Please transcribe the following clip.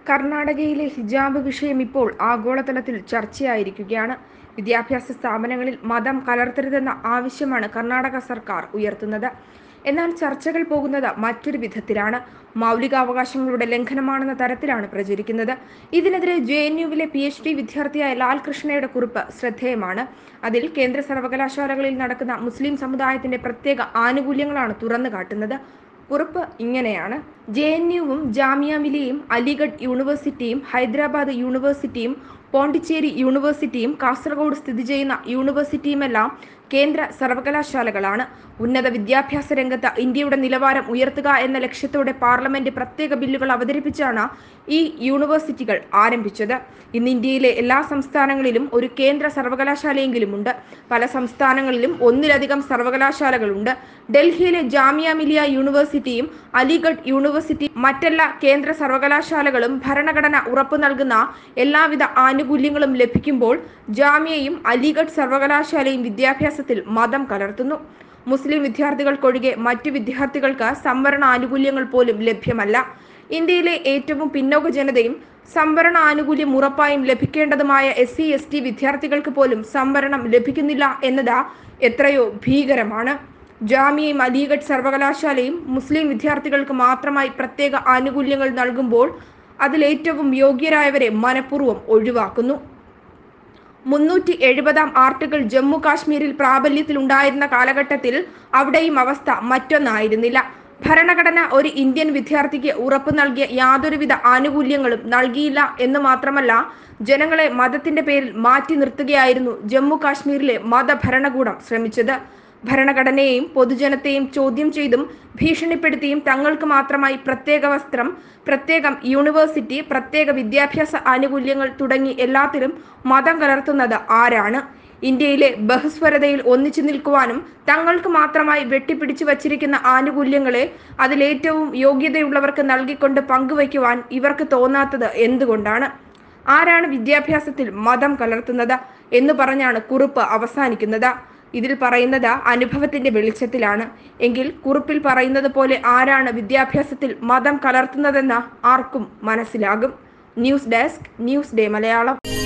കർണാടകയിലെ ഹിജാബ് വിഷയം ഇപ്പോൾ ആഗോളതലത്തിൽ ചർച്ചയായിരിക്കുകയാണ് വിദ്യാഭ്യാസ സ്ഥാപനങ്ങളിൽ മതം കലർത്തരുതെന്ന ആവശ്യമാണ് കർണാടക സർക്കാർ ഉയർത്തുന്നത് എന്നാൽ ചർച്ചകൾ പോകുന്നത് മറ്റൊരു വിധത്തിലാണ് മൗലികാവകാശങ്ങളുടെ ലംഘനമാണെന്ന തരത്തിലാണ് പ്രചരിക്കുന്നത് ഇതിനെതിരെ ജെ എൻ യുവിലെ പി എച്ച് ഡി വിദ്യാർത്ഥിയായ ലാൽകൃഷ്ണയുടെ കുറിപ്പ് ശ്രദ്ധേയമാണ് അതിൽ കേന്ദ്ര സർവകലാശാലകളിൽ നടക്കുന്ന മുസ്ലിം സമുദായത്തിന്റെ പ്രത്യേക ആനുകൂല്യങ്ങളാണ് തുറന്നു കാട്ടുന്നത് കുറിപ്പ് ഇങ്ങനെയാണ് ജെ എൻ യുവും ജാമിയ മിലിയും അലിഗഡ് യൂണിവേഴ്സിറ്റിയും ഹൈദരാബാദ് യൂണിവേഴ്സിറ്റിയും പോണ്ടിച്ചേരി യൂണിവേഴ്സിറ്റിയും കാസർഗോഡ് സ്ഥിതി ചെയ്യുന്ന യൂണിവേഴ്സിറ്റിയുമെല്ലാം കേന്ദ്ര സർവകലാശാലകളാണ് ഉന്നത വിദ്യാഭ്യാസ രംഗത്ത് ഇന്ത്യയുടെ നിലവാരം ഉയർത്തുക എന്ന ലക്ഷ്യത്തോടെ പാർലമെന്റ് പ്രത്യേക ബില്ലുകൾ അവതരിപ്പിച്ചാണ് ഈ യൂണിവേഴ്സിറ്റികൾ ആരംഭിച്ചത് ഇന്ന് ഇന്ത്യയിലെ എല്ലാ സംസ്ഥാനങ്ങളിലും ഒരു കേന്ദ്ര സർവകലാശാലയെങ്കിലും ഉണ്ട് പല സംസ്ഥാനങ്ങളിലും ഒന്നിലധികം സർവകലാശാലകളുണ്ട് ഡൽഹിയിലെ ജാമിയ മിലിയ യൂണിവേഴ്സിറ്റിയും അലിഗഡ് യൂണിവേഴ്സിറ്റി മറ്റെല്ലാ കേന്ദ്ര സർവകലാശാലകളും ഭരണഘടന ഉറപ്പു നൽകുന്ന എല്ലാവിധ ആനുകൂല്യങ്ങളും ലഭിക്കുമ്പോൾ ജാമ്യയും അലിഗഡ് സർവകലാശാലയും വിദ്യാഭ്യാസത്തിൽ മതം കലർത്തുന്നു മുസ്ലിം വിദ്യാർത്ഥികൾക്കൊഴികെ മറ്റു വിദ്യാർത്ഥികൾക്ക് സംവരണ ആനുകൂല്യങ്ങൾ പോലും ലഭ്യമല്ല ഇന്ത്യയിലെ ഏറ്റവും പിന്നോക്ക ജനതയും സംവരണ ആനുകൂല്യം ഉറപ്പായും ലഭിക്കേണ്ടതുമായ എസ് സി എസ് ടി വിദ്യാർത്ഥികൾക്ക് പോലും സംവരണം ലഭിക്കുന്നില്ല എന്നത് എത്രയോ ഭീകരമാണ് ജാമ്യയും അലിഗഡ് സർവകലാശാലയും മുസ്ലിം വിദ്യാർത്ഥികൾക്ക് മാത്രമായി പ്രത്യേക ആനുകൂല്യങ്ങൾ നൽകുമ്പോൾ അതിലേറ്റവും യോഗ്യരായവരെ മനഃപൂർവ്വം ഒഴിവാക്കുന്നു മുന്നൂറ്റി എഴുപതാം ആർട്ടിക്കിൾ ജമ്മു കാശ്മീരിൽ പ്രാബല്യത്തിലുണ്ടായിരുന്ന കാലഘട്ടത്തിൽ അവിടെയും അവസ്ഥ മറ്റൊന്നായിരുന്നില്ല ഭരണഘടന ഒരു ഇന്ത്യൻ വിദ്യാർത്ഥിക്ക് ഉറപ്പു നൽകിയ യാതൊരുവിധ ആനുകൂല്യങ്ങളും നൽകിയില്ല എന്ന് മാത്രമല്ല ജനങ്ങളെ മതത്തിന്റെ പേരിൽ മാറ്റി നിർത്തുകയായിരുന്നു ജമ്മു കാശ്മീരിലെ മതഭരണകൂടം ശ്രമിച്ചത് ഭരണഘടനയെയും പൊതുജനത്തെയും ചോദ്യം ചെയ്തും ഭീഷണിപ്പെടുത്തിയും തങ്ങൾക്ക് മാത്രമായി പ്രത്യേക വസ്ത്രം പ്രത്യേകം യൂണിവേഴ്സിറ്റി പ്രത്യേക വിദ്യാഭ്യാസ ആനുകൂല്യങ്ങൾ തുടങ്ങി എല്ലാത്തിലും മതം കലർത്തുന്നത് ആരാണ് ഇന്ത്യയിലെ ബഹുസ്വരതയിൽ ഒന്നിച്ചു നിൽക്കുവാനും തങ്ങൾക്ക് മാത്രമായി വെട്ടിപ്പിടിച്ചു വച്ചിരിക്കുന്ന ആനുകൂല്യങ്ങളെ അതിലേറ്റവും യോഗ്യതയുള്ളവർക്ക് നൽകിക്കൊണ്ട് പങ്കുവയ്ക്കുവാൻ ഇവർക്ക് തോന്നാത്തത് എന്തുകൊണ്ടാണ് ആരാണ് വിദ്യാഭ്യാസത്തിൽ മതം കലർത്തുന്നത് എന്ന് പറഞ്ഞാണ് കുറിപ്പ് അവസാനിക്കുന്നത് ഇതിൽ പറയുന്നത് അനുഭവത്തിന്റെ വെളിച്ചത്തിലാണ് എങ്കിൽ കുറിപ്പിൽ പറയുന്നത് പോലെ ആരാണ് വിദ്യാഭ്യാസത്തിൽ മതം കലർത്തുന്നതെന്ന് ആർക്കും മനസ്സിലാകും news desk news day Malayalam